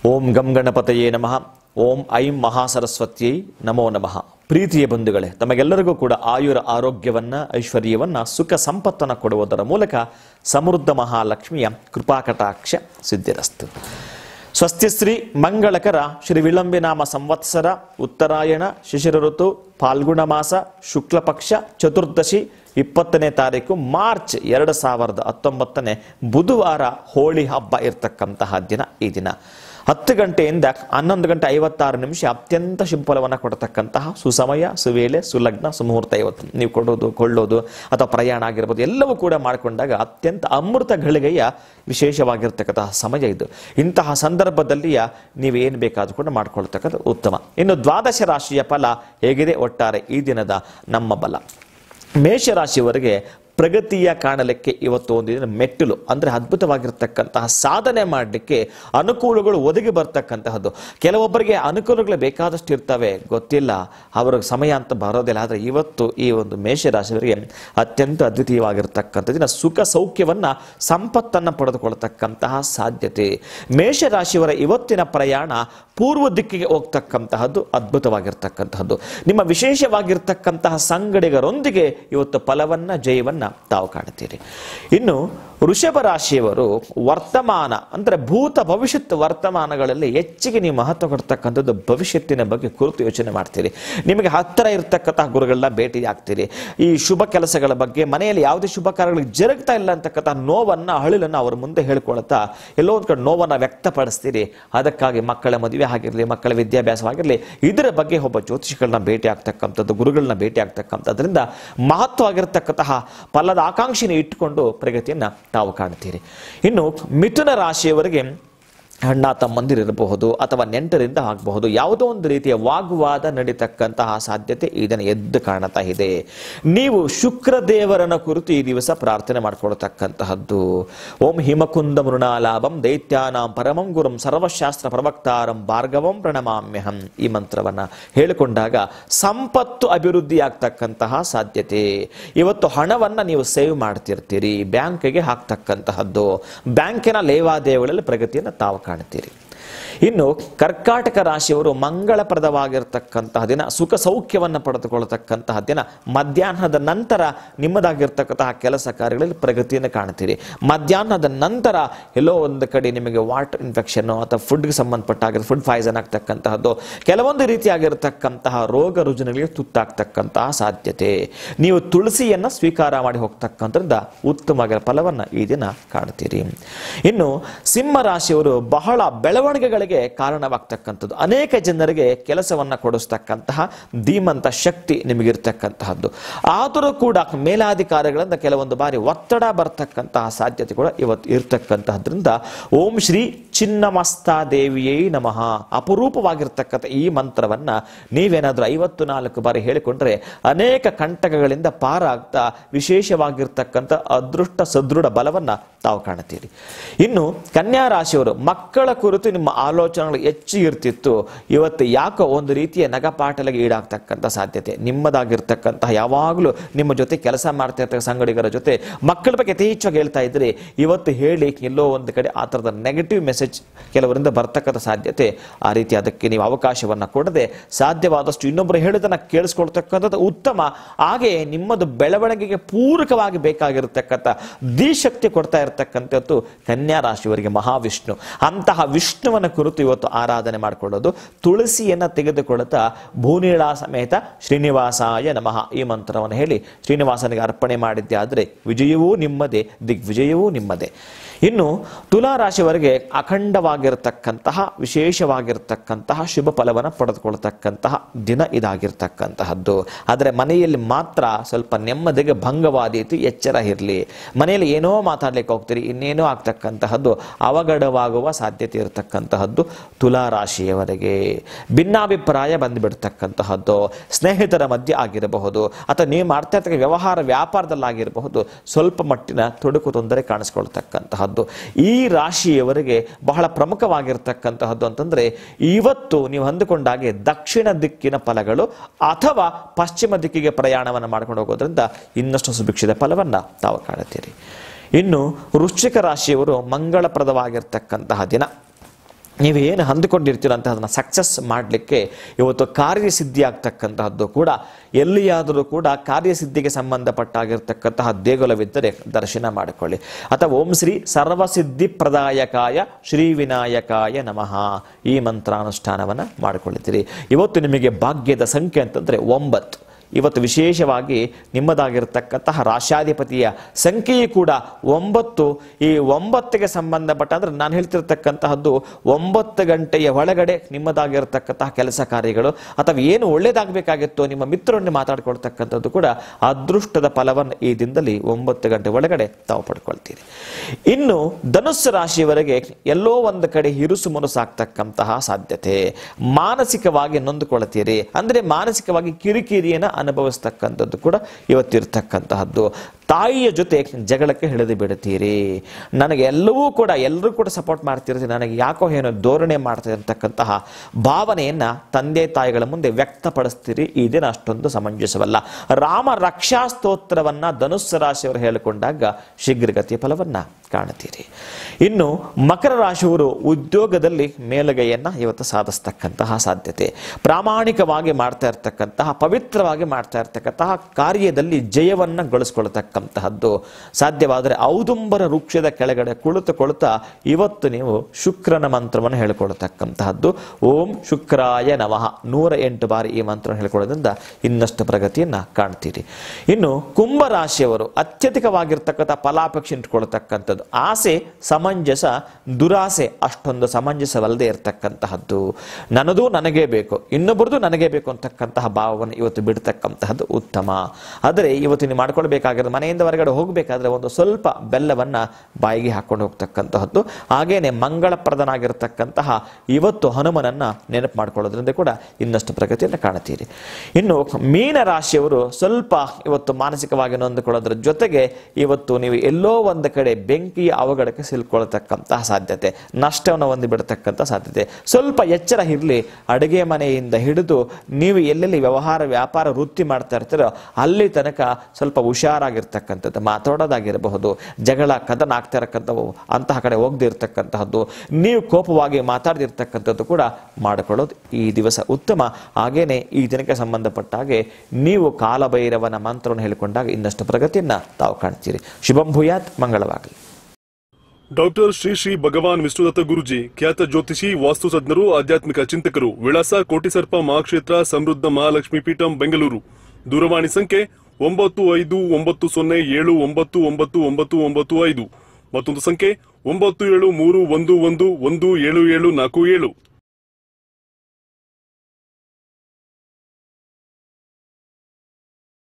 ಓಂ ಗಂ ಗಣಪತಯೇ ನಮಃ ಓಂ ಐಂ ಮಹಾಸರಸ್ವತ್ಯೈ ನಮೋ ನಮಃ ಪ್ರೀತಿಯ ಬಂಧುಗಳೇ ತಮಗೆಲ್ಲರಿಗೂ ಕೂಡ ಆಯುರ ಆರೋಗ್ಯವನ್ನ ಐಶ್ವರ್ಯವನ್ನ ಸುಖ ಸಂಪತ್ತನ್ನು ಕೊಡುವುದರ ಮೂಲಕ ಸಮೃದ್ಧ ಮಹಾಲಕ್ಷ್ಮಿಯ ಕೃಪಾಕಟಾಕ್ಷ ಸಿದ್ಧಿರಸ್ತು ಸ್ವಸ್ತಿಶ್ರೀ ಮಂಗಳಕರ ಶ್ರೀ ವಿಳಂಬಿನಾಮ ಸಂವತ್ಸರ ಉತ್ತರಾಯಣ ಶಿಶಿರ ಋತು ಫಾಲ್ಗುಣ ಮಾಸ ಶುಕ್ಲ ಪಕ್ಷ ಚತುರ್ದಶಿ ಇಪ್ಪತ್ತನೇ ತಾರೀಕು ಮಾರ್ಚ್ ಎರಡು ಸಾವಿರದ ಹತ್ತೊಂಬತ್ತನೇ ಬುಧವಾರ ಹೋಳಿ ಹಬ್ಬ ಇರ್ತಕ್ಕಂತಹ ದಿನ ಈ ದಿನ ಹತ್ತು ಗಂಟೆಯಿಂದ ಹನ್ನೊಂದು ಗಂಟೆ ಐವತ್ತಾರು ನಿಮಿಷ ಅತ್ಯಂತ ಶುಭಫಲವನ್ನು ಕೊಡತಕ್ಕಂತಹ ಸುಸಮಯ ಸುವೇಳೆ ಸುಲಗ್ನ ಸುಮುಹೂರ್ತ ಇವತ್ತು ನೀವು ಕೊಡೋದು ಕೊಳ್ಳೋದು ಅಥವಾ ಪ್ರಯಾಣ ಆಗಿರ್ಬೋದು ಎಲ್ಲವೂ ಕೂಡ ಮಾಡಿಕೊಂಡಾಗ ಅತ್ಯಂತ ಅಮೃತ ಗಳಿಗೆಯ ವಿಶೇಷವಾಗಿರ್ತಕ್ಕಂತಹ ಸಮಯ ಇದು ಇಂತಹ ಸಂದರ್ಭದಲ್ಲಿಯ ನೀವೇನು ಬೇಕಾದರೂ ಕೂಡ ಮಾಡ್ಕೊಳ್ತಕ್ಕಂಥ ಉತ್ತಮ ಇನ್ನು ದ್ವಾದಶ ರಾಶಿಯ ಫಲ ಹೇಗಿದೆ ಒಟ್ಟಾರೆ ಈ ದಿನದ ನಮ್ಮ ಬಲ ಮೇಷರಾಶಿಯವರೆಗೆ ಪ್ರಗತಿಯ ಕಾಣಲಿಕ್ಕೆ ಇವತ್ತು ಒಂದು ದಿನ ಮೆಟ್ಟಿಲು ಅಂದರೆ ಅದ್ಭುತವಾಗಿರ್ತಕ್ಕಂತಹ ಸಾಧನೆ ಮಾಡಲಿಕ್ಕೆ ಅನುಕೂಲಗಳು ಒದಗಿ ಬರ್ತಕ್ಕಂತಹದ್ದು ಕೆಲವೊಬ್ಬರಿಗೆ ಅನುಕೂಲಗಳು ಬೇಕಾದಷ್ಟು ಇರ್ತವೆ ಗೊತ್ತಿಲ್ಲ ಅವ್ರಿಗೆ ಸಮಯ ಅಂತ ಬರೋದಿಲ್ಲ ಆದರೆ ಇವತ್ತು ಈ ಒಂದು ಮೇಷರಾಶಿಯವರಿಗೆ ಅತ್ಯಂತ ಅದ್ವಿತೀಯವಾಗಿರ್ತಕ್ಕಂಥ ದಿನ ಸುಖ ಸೌಖ್ಯವನ್ನ ಸಂಪತ್ತನ್ನು ಪಡೆದುಕೊಳ್ತಕ್ಕಂತಹ ಸಾಧ್ಯತೆ ಮೇಷರಾಶಿಯವರ ಇವತ್ತಿನ ಪ್ರಯಾಣ ಪೂರ್ವ ದಿಕ್ಕಿಗೆ ಹೋಗ್ತಕ್ಕಂತಹದ್ದು ಅದ್ಭುತವಾಗಿರ್ತಕ್ಕಂತಹದ್ದು ನಿಮ್ಮ ವಿಶೇಷವಾಗಿರ್ತಕ್ಕಂತಹ ಸಂಗಡಿಗರೊಂದಿಗೆ ಇವತ್ತು ಫಲವನ್ನ ಜಯವನ್ನ ತಾವು ಕಾಣುತ್ತೀರಿ ಇನ್ನು ವೃಷಭ ರಾಶಿಯವರು ವರ್ತಮಾನ ಅಂದರೆ ಭೂತ ಭವಿಷ್ಯತ್ ವರ್ತಮಾನಗಳಲ್ಲಿ ಹೆಚ್ಚಿಗೆ ನೀವು ಮಹತ್ವ ಕೊಡ್ತಕ್ಕಂಥದ್ದು ಭವಿಷ್ಯತ್ತಿನ ಬಗ್ಗೆ ಕುರಿತು ಯೋಚನೆ ಮಾಡ್ತೀರಿ ನಿಮಗೆ ಹತ್ತಿರ ಇರತಕ್ಕಂತಹ ಗುರುಗಳನ್ನ ಭೇಟಿ ಆಗ್ತೀರಿ ಈ ಶುಭ ಕೆಲಸಗಳ ಬಗ್ಗೆ ಮನೆಯಲ್ಲಿ ಯಾವುದೇ ಶುಭ ಕಾರ್ಯಗಳಿಗೆ ಜರುಗ್ತಾ ಇಲ್ಲ ಅಂತಕ್ಕಂಥ ನೋವನ್ನ ಅಳಿಲನ್ನು ಅವ್ರ ಮುಂದೆ ಹೇಳ್ಕೊಳ್ತಾ ಎಲ್ಲೋ ಒಂದು ಕಡೆ ನೋವನ್ನು ವ್ಯಕ್ತಪಡಿಸ್ತೀರಿ ಅದಕ್ಕಾಗಿ ಮಕ್ಕಳ ಮದುವೆ ಆಗಿರಲಿ ಮಕ್ಕಳ ವಿದ್ಯಾಭ್ಯಾಸವಾಗಿರಲಿ ಇದರ ಬಗ್ಗೆ ಒಬ್ಬ ಜ್ಯೋತಿಷಿಗಳನ್ನ ಭೇಟಿ ಆಗ್ತಕ್ಕಂಥದ್ದು ಗುರುಗಳನ್ನ ಭೇಟಿ ಆಗ್ತಕ್ಕಂಥದ್ರಿಂದ ಮಹತ್ವವಾಗಿರ್ತಕ್ಕಂತಹ ಫಲದ ಆಕಾಂಕ್ಷೆನ ಇಟ್ಟುಕೊಂಡು ಪ್ರಗತಿಯನ್ನ ತಾವು ಕಾಣ್ತೀರಿ ಇನ್ನು ಮಿಥುನ ರಾಶಿಯವರಿಗೆ ಅಣ್ಣ ತಮ್ಮಂದಿರಿರಬಹುದು ಅಥವಾ ನೆಂಟರಿಂದ ಆಗಬಹುದು ಯಾವುದೋ ಒಂದು ರೀತಿಯ ವಾಗ್ವಾದ ನಡೀತಕ್ಕಂತಹ ಸಾಧ್ಯತೆ ಇದನ್ನು ಎದ್ದು ಕಾಣ್ತಾ ಇದೆ ನೀವು ಶುಕ್ರ ದೇವರನ ಕುರಿತು ಈ ದಿವಸ ಪ್ರಾರ್ಥನೆ ಮಾಡ್ಕೊಳ್ತಕ್ಕಂತಹದ್ದು ಓಂ ಹಿಮಕುಂದ ಮೃಣಾಲಾಭಂ ದೈತ್ಯಾನಾಂ ಪರಮಂ ಗುರುಂ ಸರ್ವಶಾಸ್ತ್ರ ಪ್ರವಕ್ತಾರಂ ಭಾರ್ಗವಂ ಪ್ರಣಮಾಮ್ಯಹಂ ಈ ಮಂತ್ರವನ್ನ ಹೇಳಿಕೊಂಡಾಗ ಸಂಪತ್ತು ಅಭಿವೃದ್ಧಿ ಆಗ್ತಕ್ಕಂತಹ ಸಾಧ್ಯತೆ ಇವತ್ತು ಹಣವನ್ನ ನೀವು ಸೇವ್ ಮಾಡ್ತಿರ್ತೀರಿ ಬ್ಯಾಂಕಿಗೆ ಹಾಕ್ತಕ್ಕಂತಹದ್ದು ಬ್ಯಾಂಕಿನ ಲೇವಾದೇವಿಗಳಲ್ಲಿ ಪ್ರಗತಿಯನ್ನು ತಾವು ಕಾಣ್ತೀರಿ ಇನ್ನು ಕರ್ಕಾಟಕ ರಾಶಿಯವರು ಮಂಗಳಪ್ರದವಾಗಿರ್ತಕ್ಕಂತಹ ದಿನ ಸುಖ ಸೌಖ್ಯವನ್ನು ಪಡೆದುಕೊಳ್ಳತಕ್ಕಂತಹ ದಿನ ಮಧ್ಯಾಹ್ನದ ನಂತರ ನಿಮ್ಮದಾಗಿರ್ತಕ್ಕಂತಹ ಕೆಲಸ ಕಾರ್ಯಗಳಲ್ಲಿ ಪ್ರಗತಿಯನ್ನು ಕಾಣ್ತೀರಿ ಮಧ್ಯಾಹ್ನದ ನಂತರ ಎಲ್ಲೋ ಒಂದು ಕಡೆ ನಿಮಗೆ ವಾಟರ್ ಇನ್ಫೆಕ್ಷನ್ ಅಥವಾ ಫುಡ್ಗೆ ಸಂಬಂಧಪಟ್ಟ ಫುಡ್ ಪಾಯ್ಸನ್ ಆಗ್ತಕ್ಕಂತಹದ್ದು ಕೆಲವೊಂದು ರೀತಿಯಾಗಿರ್ತಕ್ಕಂತಹ ರೋಗ ರುಜಿನಗಳಿಗೆ ತುತ್ತಾಗ್ತಕ್ಕಂತಹ ಸಾಧ್ಯತೆ ನೀವು ತುಳಸಿಯನ್ನು ಸ್ವೀಕಾರ ಮಾಡಿ ಹೋಗ್ತಕ್ಕಂಥದ್ರಿಂದ ಉತ್ತಮವಾಗಿರೋ ಫಲವನ್ನು ಈ ದಿನ ಕಾಣ್ತೀರಿ ಇನ್ನು ಸಿಂಹ ರಾಶಿಯವರು ಬಹಳ ಬೆಳವಣಿಗೆಗಳಿಗೆ ಕಾರಣವಾಗ್ತಕ್ಕಂಥದ್ದು ಅನೇಕ ಜನರಿಗೆ ಕೆಲಸವನ್ನ ಕೊಡಿಸ್ತಕ್ಕಂತಹ ಧೀಮಂತ ಶಕ್ತಿ ನಿಮಗಿರ್ತಕ್ಕಂತಹದ್ದು ಆದರೂ ಕೂಡ ಮೇಲಾಧಿಕಾರಿಗಳಿಂದ ಕೆಲವೊಂದು ಬಾರಿ ಒತ್ತಡ ಬರ್ತಕ್ಕಂತಹ ಸಾಧ್ಯತೆ ಕೂಡ ಇವತ್ತು ಇರ್ತಕ್ಕಂತಹದ್ರಿಂದ ಓಂ ಶ್ರೀ ಚಿನ್ನಮಸ್ತಾ ದೇವಿಯೇ ನಮಃ ಅಪರೂಪವಾಗಿರ್ತಕ್ಕಂಥ ಈ ಮಂತ್ರವನ್ನ ನೀವೇನಾದ್ರೂ ಐವತ್ತು ನಾಲ್ಕು ಬಾರಿ ಹೇಳಿಕೊಂಡ್ರೆ ಅನೇಕ ಕಂಟಕಗಳಿಂದ ಪಾರಾಗ್ತಾ ವಿಶೇಷವಾಗಿರ್ತಕ್ಕಂಥ ಅದೃಷ್ಟ ಸದೃಢ ಬಲವನ್ನ ತಾವು ಕಾಣುತ್ತೀರಿ ಇನ್ನು ಕನ್ಯಾ ರಾಶಿಯವರು ಮಕ್ಕಳ ಕುರಿತು ನಿಮ್ಮ ಆಲೋಚನೆಗಳು ಹೆಚ್ಚು ಇರ್ತಿತ್ತು ಇವತ್ತು ಯಾಕೋ ಒಂದು ರೀತಿಯ ನಗಪಾಟಲಿಗೆ ಈಡಾಗ್ತಕ್ಕಂಥ ಸಾಧ್ಯತೆ ನಿಮ್ಮದಾಗಿರ್ತಕ್ಕಂತಹ ಯಾವಾಗಲೂ ನಿಮ್ಮ ಜೊತೆ ಕೆಲಸ ಮಾಡ್ತಾ ಇರ್ತಕ್ಕ ಸಂಗಡಿಗರ ಜೊತೆ ಮಕ್ಕಳ ಬಗ್ಗೆ ಯಥೇಚ್ಛವಾಗಿ ಹೇಳ್ತಾ ಇದ್ರೆ ಇವತ್ತು ಹೇಳಿ ಎಲ್ಲೋ ಒಂದು ಕಡೆ ಆ ಥರದ ನೆಗೆಟಿವ್ ಮೆಸೇಜ್ ಕೆಲವರಿಂದ ಬರ್ತಕ್ಕಂಥ ಸಾಧ್ಯತೆ ಆ ರೀತಿ ಅದಕ್ಕೆ ನೀವು ಅವಕಾಶವನ್ನು ಕೊಡದೆ ಸಾಧ್ಯವಾದಷ್ಟು ಇನ್ನೊಬ್ಬರು ಹೇಳೋದನ್ನ ಕೇಳಿಸ್ಕೊಳ್ತಕ್ಕಂಥದ್ದು ಉತ್ತಮ ಹಾಗೆ ನಿಮ್ಮದು ಬೆಳವಣಿಗೆಗೆ ಪೂರಕವಾಗಿ ಬೇಕಾಗಿರತಕ್ಕಂಥ ದಿಶಕ್ತಿ ಕೊಡ್ತಾ ಇರತಕ್ಕಂಥದ್ದು ಕನ್ಯಾ ರಾಶಿಯವರಿಗೆ ಮಹಾವಿಷ್ಣು ಅಂತಹ ವಿಷ್ಣುವನ ಕುರಿತು ಇವತ್ತು ಆರಾಧನೆ ಮಾಡಿಕೊಳ್ಳೋದು ತುಳಸಿಯನ್ನ ತೆಗೆದುಕೊಳ್ಳುತ್ತಾ ಭೂನೀಳ ಸಮೇತ ಶ್ರೀನಿವಾಸಾಯ ನಮಃ ಈ ಮಂತ್ರವನ್ನು ಹೇಳಿ ಶ್ರೀನಿವಾಸನಿಗೆ ಅರ್ಪಣೆ ಮಾಡಿದ್ದೆ ಆದರೆ ವಿಜಯವೂ ನಿಮ್ಮದೇ ದಿಗ್ವಿಜಯವೂ ನಿಮ್ಮದೇ ಇನ್ನು ತುಲಾ ರಾಶಿಯವರಿಗೆ ಅಖಂಡವಾಗಿರತಕ್ಕಂತಹ ವಿಶೇಷವಾಗಿರ್ತಕ್ಕಂತಹ ಶುಭ ಫಲವನ್ನು ಪಡೆದುಕೊಳ್ತಕ್ಕಂತಹ ದಿನ ಇದಾಗಿರ್ತಕ್ಕಂತಹದ್ದು ಆದರೆ ಮನೆಯಲ್ಲಿ ಮಾತ್ರ ಸ್ವಲ್ಪ ನೆಮ್ಮದಿಗೆ ಭಂಗವಾದೀತು ಎಚ್ಚರ ಇರಲಿ ಮನೆಯಲ್ಲಿ ಏನೋ ಮಾತಾಡ್ಲಿಕ್ಕೆ ಹೋಗ್ತೀರಿ ಇನ್ನೇನೋ ಆಗ್ತಕ್ಕಂತಹದ್ದು ಅವಘಡವಾಗುವ ಸಾಧ್ಯತೆ ಇರತಕ್ಕಂತಹದ್ದು ತುಲಾ ರಾಶಿಯವರೆಗೆ ಭಿನ್ನಾಭಿಪ್ರಾಯ ಬಂದುಬಿಡ್ತಕ್ಕಂತಹದ್ದು ಸ್ನೇಹಿತರ ಮಧ್ಯೆ ಆಗಿರಬಹುದು ಅಥವಾ ನೀವು ಮಾಡ್ತಾ ಇರ್ತಕ್ಕ ವ್ಯವಹಾರ ವ್ಯಾಪಾರದಲ್ಲಾಗಿರಬಹುದು ಸ್ವಲ್ಪ ಮಟ್ಟಿನ ತೊಡಕು ತೊಂದರೆ ಕಾಣಿಸ್ಕೊಳ್ತಕ್ಕಂತಹದ್ದು ಈ ರಾಶಿಯವರಿಗೆ ಬಹಳ ಪ್ರಮುಖವಾಗಿರ್ತಕ್ಕಂತಹದ್ದು ಅಂತಂದ್ರೆ ಇವತ್ತು ನೀವು ಅಂದುಕೊಂಡಾಗೆ ದಕ್ಷಿಣ ದಿಕ್ಕಿನ ಫಲಗಳು ಅಥವಾ ಪಶ್ಚಿಮ ದಿಕ್ಕಿಗೆ ಪ್ರಯಾಣವನ್ನು ಮಾಡ್ಕೊಂಡು ಹೋಗೋದ್ರಿಂದ ಇನ್ನಷ್ಟು ಸುಭಿಕ್ಷಿತ ಫಲವನ್ನ ತಾವು ಕಾಣುತ್ತೀರಿ ಇನ್ನು ವೃಶ್ಚಿಕ ರಾಶಿಯವರು ಮಂಗಳಪ್ರದವಾಗಿರ್ತಕ್ಕಂತಹ ದಿನ ನೀವೇನು ಅಂದುಕೊಂಡಿರ್ತೀರ ಅಂತ ಅದನ್ನು ಸಕ್ಸಸ್ ಮಾಡಲಿಕ್ಕೆ ಇವತ್ತು ಕಾರ್ಯಸಿದ್ಧಿ ಆಗ್ತಕ್ಕಂತಹದ್ದು ಕೂಡ ಎಲ್ಲಿಯಾದರೂ ಕೂಡ ಕಾರ್ಯಸಿದ್ಧಿಗೆ ಸಂಬಂಧಪಟ್ಟಾಗಿರ್ತಕ್ಕಂತಹ ದೇಗುಲವಿದ್ದರೆ ದರ್ಶನ ಮಾಡಿಕೊಳ್ಳಿ ಅಥವಾ ಓಂ ಶ್ರೀ ಸರ್ವಸಿದ್ಧಿ ಪ್ರದಾಯಕಾಯ ಶ್ರೀ ವಿನಾಯಕಾಯ ನಮಃ ಈ ಮಂತ್ರಾನುಷ್ಠಾನವನ್ನು ಮಾಡಿಕೊಳ್ಳುತ್ತೀರಿ ಇವತ್ತು ನಿಮಗೆ ಭಾಗ್ಯದ ಸಂಖ್ಯೆ ಅಂತಂದರೆ ಒಂಬತ್ತು ಇವತ್ತು ವಿಶೇಷವಾಗಿ ನಿಮ್ಮದಾಗಿರ್ತಕ್ಕಂತಹ ರಾಶಾಧಿಪತಿಯ ಸಂಖ್ಯೆಯು ಕೂಡ ಒಂಬತ್ತು ಈ ಒಂಬತ್ತಿಗೆ ಸಂಬಂಧಪಟ್ಟ ಅಂದ್ರೆ ನಾನು ಹೇಳ್ತಿರ್ತಕ್ಕಂತಹದ್ದು ಒಂಬತ್ತು ಗಂಟೆಯ ಒಳಗಡೆ ನಿಮ್ಮದಾಗಿರ್ತಕ್ಕಂತಹ ಕೆಲಸ ಕಾರ್ಯಗಳು ಅಥವಾ ಏನು ಒಳ್ಳೇದಾಗಬೇಕಾಗಿತ್ತು ನಿಮ್ಮ ಮಿತ್ರರನ್ನು ಮಾತಾಡ್ಕೊಳ್ತಕ್ಕಂಥದ್ದು ಕೂಡ ಅದೃಷ್ಟದ ಫಲವನ್ನು ಈ ದಿನದಲ್ಲಿ ಒಂಬತ್ತು ಗಂಟೆ ಒಳಗಡೆ ತಾವು ಪಡ್ಕೊಳ್ತೀರಿ ಇನ್ನು ಧನುಸ್ಸು ರಾಶಿಯವರೆಗೆ ಎಲ್ಲೋ ಒಂದು ಕಡೆ ಹಿರುಸು ಮುನುಸಾಗ್ತಕ್ಕಂತಹ ಸಾಧ್ಯತೆ ಮಾನಸಿಕವಾಗಿ ನೊಂದುಕೊಳ್ತೀರಿ ಅಂದ್ರೆ ಮಾನಸಿಕವಾಗಿ ಕಿರಿಕಿರಿಯನ್ನು ಅನುಭವಿಸ್ತಕ್ಕಂಥದ್ದು ಕೂಡ ಇವತ್ತಿರ್ತಕ್ಕಂತಹದ್ದು ತಾಯಿಯ ಜೊತೆ ಜಗಳಕ್ಕೆ ಹಿಡಿದು ಬಿಡುತ್ತೀರಿ ನನಗೆ ಎಲ್ಲವೂ ಕೂಡ ಎಲ್ಲರೂ ಕೂಡ ಸಪೋರ್ಟ್ ಮಾಡ್ತಿರ್ತೀನಿ ನನಗೆ ಯಾಕೋ ಏನೋ ಧೋರಣೆ ಮಾಡ್ತಾ ಇರತಕ್ಕಂತಹ ಭಾವನೆಯನ್ನ ತಂದೆ ತಾಯಿಗಳ ಮುಂದೆ ವ್ಯಕ್ತಪಡಿಸ್ತೀರಿ ಈ ದಿನ ಅಷ್ಟೊಂದು ಸಮಂಜಸವಲ್ಲ ರಾಮ ರಕ್ಷಾ ಸ್ತೋತ್ರವನ್ನ ಧನುಸ್ಸು ರಾಶಿಯವರು ಹೇಳಿಕೊಂಡಾಗ ಶೀಘ್ರಗತಿಯ ಫಲವನ್ನ ಕಾಣುತ್ತೀರಿ ಇನ್ನು ಮಕರ ರಾಶಿಯವರು ಉದ್ಯೋಗದಲ್ಲಿ ಮೇಲುಗೈಯನ್ನ ಇವತ್ತು ಸಾಧಿಸ್ತಕ್ಕಂತಹ ಸಾಧ್ಯತೆ ಪ್ರಾಮಾಣಿಕವಾಗಿ ಮಾಡ್ತಾ ಇರ್ತಕ್ಕಂತಹ ಪವಿತ್ರವಾಗಿ ಮಾಡ್ತಾ ಇರ್ತಕ್ಕಂತಹ ಕಾರ್ಯದಲ್ಲಿ ಜಯವನ್ನ ಗಳಿಸ್ಕೊಳ್ತಕ್ಕಂತಹದ್ದು ಸಾಧ್ಯವಾದರೆ ಔದುಂಬರ ವೃಕ್ಷದ ಕೆಳಗಡೆ ಕುಳಿತುಕೊಳ್ತಾ ಇವತ್ತು ನೀವು ಶುಕ್ರನ ಮಂತ್ರವನ್ನು ಹೇಳಿಕೊಳ್ತಕ್ಕಂತಹದ್ದು ಓಂ ಶುಕ್ರಾಯ ನಮಃ ನೂರ ಎಂಟು ಬಾರಿ ಈ ಮಂತ್ರವನ್ನು ಹೇಳಿಕೊಳ್ಳೋದ್ರಿಂದ ಇನ್ನಷ್ಟು ಪ್ರಗತಿಯನ್ನ ಕಾಣ್ತೀರಿ ಇನ್ನು ಕುಂಭ ರಾಶಿಯವರು ಅತ್ಯಧಿಕವಾಗಿರ್ತಕ್ಕಂಥ ಫಲಾಪೇಕ್ಷೆ ಇಟ್ಕೊಳ್ತಕ್ಕಂಥದ್ದು ಆಸೆ ಸಮಂಜಸ ದುರಾಸೆ ಅಷ್ಟೊಂದು ಸಮಂಜಸವಲ್ಲದೆ ಇರತಕ್ಕಂತಹದ್ದು ನನ್ನದು ನನಗೇ ಬೇಕು ಇನ್ನೊಬ್ಬರದು ನನಗೇ ಬೇಕು ಅಂತಕ್ಕಂತಹ ಭಾವವನ್ನು ಇವತ್ತು ಬಿಡ್ತಕ್ಕಂತಹದ್ದು ಉತ್ತಮ ಆದರೆ ಇವತ್ತು ನೀವು ಮಾಡ್ಕೊಳ್ಬೇಕಾಗಿರೋದು ಮನೆಯಿಂದ ಹೊರಗಡೆ ಹೋಗಬೇಕಾದ್ರೆ ಒಂದು ಸ್ವಲ್ಪ ಬೆಲ್ಲವನ್ನ ಬಾಯಿಗೆ ಹಾಕೊಂಡು ಹೋಗ್ತಕ್ಕಂತಹದ್ದು ಹಾಗೇನೆ ಮಂಗಳಪ್ರದನಾಗಿರ್ತಕ್ಕಂತಹ ಇವತ್ತು ಹನುಮನನ್ನ ನೆನಪು ಮಾಡ್ಕೊಳ್ಳೋದ್ರಿಂದ ಕೂಡ ಇನ್ನಷ್ಟು ಪ್ರಗತಿಯನ್ನು ಕಾಣುತ್ತೀರಿ ಇನ್ನು ಮೀನ ರಾಶಿಯವರು ಸ್ವಲ್ಪ ಇವತ್ತು ಮಾನಸಿಕವಾಗಿ ನೊಂದುಕೊಳ್ಳೋದ್ರ ಜೊತೆಗೆ ಇವತ್ತು ನೀವು ಎಲ್ಲೋ ಒಂದು ಕಡೆ ಬೆಂಕಿಯ ಅವಘಡಕ್ಕೆ ಸಿಲ್ಕೊಳ್ತಕ್ಕಂತಹ ಸಾಧ್ಯತೆ ನಷ್ಟವನ್ನು ಹೊಂದಿ ಬಿಡತಕ್ಕಂಥ ಸಾಧ್ಯತೆ ಸ್ವಲ್ಪ ಎಚ್ಚರ ಇರಲಿ ಅಡುಗೆ ಮನೆಯಿಂದ ಹಿಡಿದು ನೀವು ಎಲ್ಲೆಲ್ಲಿ ವ್ಯವಹಾರ ವ್ಯಾಪಾರ ವೃತ್ತಿ ಮಾಡ್ತಾ ಇರ್ತೀರೋ ಅಲ್ಲಿ ತನಕ ಸ್ವಲ್ಪ ಹುಷಾರಾಗಿರ್ತಕ್ಕಂಥದ್ದು ಮಾತಾಡೋದಾಗಿರಬಹುದು ಜಗಳ ಕದನ ಆಗ್ತಾ ಇರಕ್ಕಂಥವು ಅಂತಹ ಕಡೆ ಹೋಗದೆ ಇರತಕ್ಕಂತಹದ್ದು ನೀವು ಕೋಪವಾಗಿ ಮಾತಾಡದಿರ್ತಕ್ಕಂಥದ್ದು ಕೂಡ ಮಾಡಿಕೊಳ್ಳೋದು ಈ ದಿವಸ ಉತ್ತಮ ಹಾಗೇನೆ ಈ ದಿನಕ್ಕೆ ಸಂಬಂಧಪಟ್ಟ ಹಾಗೆ ನೀವು ಕಾಲಭೈರವನ ಮಂತ್ರವನ್ನು ಹೇಳಿಕೊಂಡಾಗ ಇನ್ನಷ್ಟು ಪ್ರಗತಿಯನ್ನ ತಾವು ಕಾಣ್ತೀರಿ ಶುಭಂ ಭೂಯಾತ್ ಮಂಗಳವಾಗಲಿ ಡಾಕ್ಟರ್ ಶ್ರೀ ಶ್ರೀ ಭಗವಾನ್ ವಿಷ್ಣುದತ್ತ ಗುರುಜಿ ಖ್ಯಾತ ಜ್ಯೋತಿಷಿ ವಾಸ್ತು ತಜ್ಞರು ಆಧ್ಯಾತ್ಮಿಕ ಚಿಂತಕರು ವಿಳಾಸ ಕೋಟಿಸರ್ಪ ಮಹಾಕ್ಷೇತ್ರ ಸಮೃದ್ಧ ಮಹಾಲಕ್ಷ್ಮಿ ಪೀಠಂ ಬೆಂಗಳೂರು ದೂರವಾಣಿ ಸಂಖ್ಯೆ ಒಂಬತ್ತು ಐದು ಒಂಬತ್ತು ಸೊನ್ನೆ ಏಳು ಒಂಬತ್ತು ಒಂಬತ್ತು ಒಂಬತ್ತು ಒಂಬತ್ತು ಐದು ಮತ್ತೊಂದು ಸಂಖ್ಯೆ ಒಂಬತ್ತು ಏಳು ಮೂರು ಒಂದು ಒಂದು ಒಂದು ಏಳು ಏಳು ನಾಲ್ಕು ಏಳು